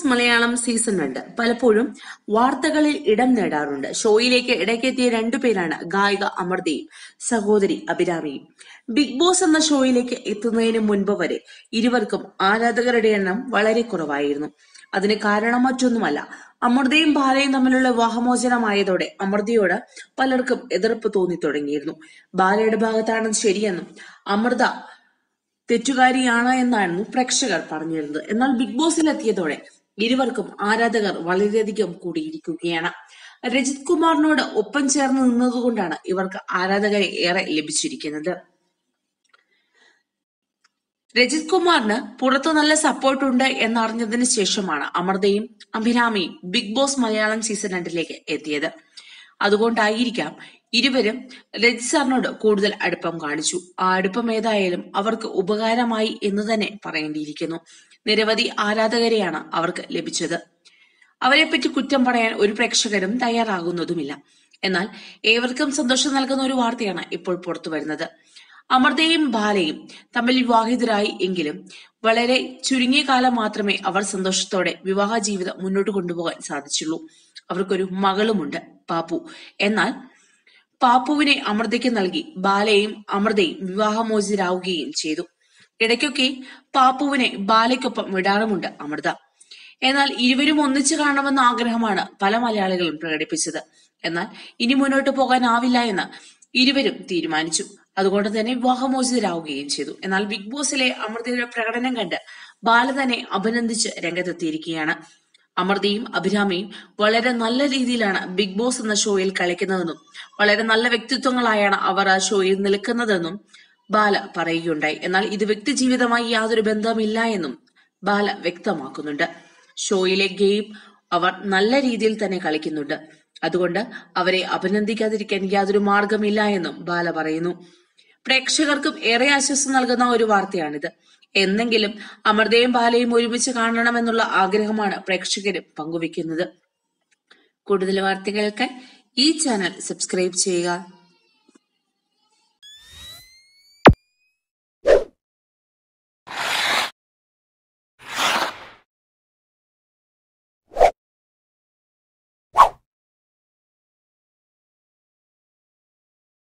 Malayalam season രണ്ട് പലപ്പോഴും വാർത്തകളിൽ ഇടം നേടാറുണ്ട് ഷോയിലേക്ക് ഇടയ്ക്കെത്തിയ രണ്ടുപേരാണ് ഗായിക അമൃതയും സഹോദരി അഭിരാമിയും ബിഗ് ബോസ് എന്ന ഷോയിലേക്ക് എത്തുന്നതിന് മുൻപ് വരെ ഇരുവർക്കും ആരാധകരുടെ എണ്ണം വളരെ കുറവായിരുന്നു അതിന് കാരണം മറ്റൊന്നുമല്ല അമൃതയും ബാലയും തമ്മിലുള്ള വിവാഹമോചനമായതോടെ അമൃതയോട് പലർക്കും എതിർപ്പ് തോന്നി തുടങ്ങിയിരുന്നു ബാലയുടെ ഭാഗത്താണ് ശരിയെന്നും അമൃത തെറ്റുകാരിയാണ് എന്നായിരുന്നു പ്രേക്ഷകർ പറഞ്ഞിരുന്നത് എന്നാൽ ബിഗ് ബോസിലെത്തിയതോടെ ഇരുവർക്കും ആരാധകർ വളരെയധികം കൂടിയിരിക്കുകയാണ് രജിത് കുമാറിനോട് ഒപ്പം ചേർന്ന് നിന്നതുകൊണ്ടാണ് ഇവർക്ക് ആരാധകരെ ഏറെ ലഭിച്ചിരിക്കുന്നത് രജിത് കുമാറിന് പുറത്തു നല്ല സപ്പോർട്ട് ഉണ്ട് എന്നറിഞ്ഞതിന് ശേഷമാണ് അമൃതയും അഭിരാമിയും ബിഗ് ബോസ് മലയാളം സീസൺ രണ്ടിലേക്ക് എത്തിയത് അതുകൊണ്ടായിരിക്കാം ഇരുവരും രജിത് സാറിനോട് കൂടുതൽ അടുപ്പം കാണിച്ചു ആ അടുപ്പം ഏതായാലും അവർക്ക് ഉപകാരമായി എന്ന് തന്നെ പറയേണ്ടിയിരിക്കുന്നു നിരവധി ആരാധകരെയാണ് അവർക്ക് ലഭിച്ചത് അവരെപ്പറ്റി കുറ്റം പറയാൻ ഒരു പ്രേക്ഷകരും തയ്യാറാകുന്നതുമില്ല എന്നാൽ ഏവർക്കും സന്തോഷം നൽകുന്ന ഒരു വാർത്തയാണ് ഇപ്പോൾ പുറത്തു വരുന്നത് അമൃതയും ബാലയും തമ്മിൽ വിവാഹിതരായി എങ്കിലും വളരെ ചുരുങ്ങിയ കാലം മാത്രമേ അവർ സന്തോഷത്തോടെ വിവാഹ ജീവിതം മുന്നോട്ട് കൊണ്ടുപോകാൻ സാധിച്ചുള്ളൂ അവർക്കൊരു മകളുമുണ്ട് പാപ്പു എന്നാൽ പാപ്പുവിനെ അമൃതയ്ക്ക് നൽകി ബാലയും അമൃതയും വിവാഹമോചിതരാവുകയും ചെയ്തു ഇടയ്ക്കൊക്കെ പാപ്പുവിനെ ബാലയ്ക്കൊപ്പം വിടാറുമുണ്ട് അമൃത എന്നാൽ ഇരുവരും ഒന്നിച്ചു കാണണമെന്ന ആഗ്രഹമാണ് പല മലയാളികളും പ്രകടിപ്പിച്ചത് എന്നാൽ ഇനി മുന്നോട്ട് പോകാനാവില്ല എന്ന് ഇരുവരും തീരുമാനിച്ചു അതുകൊണ്ട് തന്നെ വിവാഹമോചിതരാവുകയും ചെയ്തു എന്നാൽ ബിഗ് ബോസിലെ അമൃതയുടെ പ്രകടനം കണ്ട് ബാല തന്നെ അഭിനന്ദിച്ച് രംഗത്തെത്തിയിരിക്കുകയാണ് അമൃതയും അഭിരാമിയും വളരെ നല്ല രീതിയിലാണ് ബിഗ് ബോസ് എന്ന ഷോയിൽ കളിക്കുന്നതെന്നും വളരെ നല്ല വ്യക്തിത്വങ്ങളായാണ് അവർ ആ ഷോയിൽ നിൽക്കുന്നതെന്നും ബാല പറയുകയുണ്ടായി എന്നാൽ ഇത് വ്യക്തി ജീവിതമായി യാതൊരു ബന്ധമില്ല എന്നും ബാല വ്യക്തമാക്കുന്നുണ്ട് ഷോയിലെ ഗെയിം അവർ നല്ല രീതിയിൽ തന്നെ കളിക്കുന്നുണ്ട് അതുകൊണ്ട് അവരെ അഭിനന്ദിക്കാതിരിക്കാൻ യാതൊരു മാർഗമില്ല എന്നും ബാല പറയുന്നു പ്രേക്ഷകർക്കും ഏറെ ആശ്വാസം നൽകുന്ന ഒരു വാർത്തയാണിത് എന്നെങ്കിലും അമൃതയും ബാലയും ഒരുമിച്ച് കാണണമെന്നുള്ള ആഗ്രഹമാണ് പ്രേക്ഷകരും പങ്കുവെക്കുന്നത് കൂടുതൽ വാർത്തകൾക്ക് ഈ ചാനൽ സബ്സ്ക്രൈബ് ചെയ്യുക